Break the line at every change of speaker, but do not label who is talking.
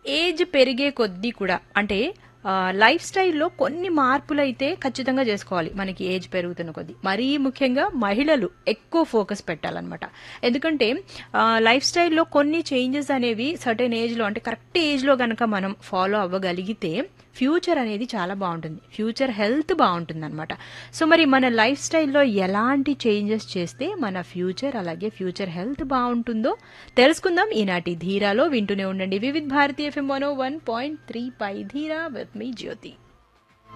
age పెరిగే కొద్దీ కూడా అంటే ఆ, లైఫ్ స్టైల్లో కొన్ని మార్పులు అయితే ఖచ్చితంగా చేసుకోవాలి మనకి ఏజ్ పెరుగుతున్న కొద్దీ మరీ ముఖ్యంగా మహిళలు ఎక్కువ ఫోకస్ పెట్టాలన్నమాట ఎందుకంటే ఆ, లైఫ్ స్టైల్లో కొన్ని చేంజెస్ అనేవి సర్టెన్ ఏజ్లో అంటే కరెక్ట్ ఏజ్లో కనుక మనం ఫాలో అవ్వగలిగితే ఫ్యూచర్ అనేది చాలా బాగుంటుంది ఫ్యూచర్ హెల్త్ బాగుంటుంది అనమాట సో మరి మన లైఫ్ స్టైల్లో ఎలాంటి చేంజెస్ చేస్తే మన ఫ్యూచర్ అలాగే ఫ్యూచర్ హెల్త్ బాగుంటుందో తెలుసుకుందాం ఈనాటి ధీరాలో వింటూనే ఉండండి Vividh Bharati FM one one point three పై ధీరా విత్ మీ జ్యోతి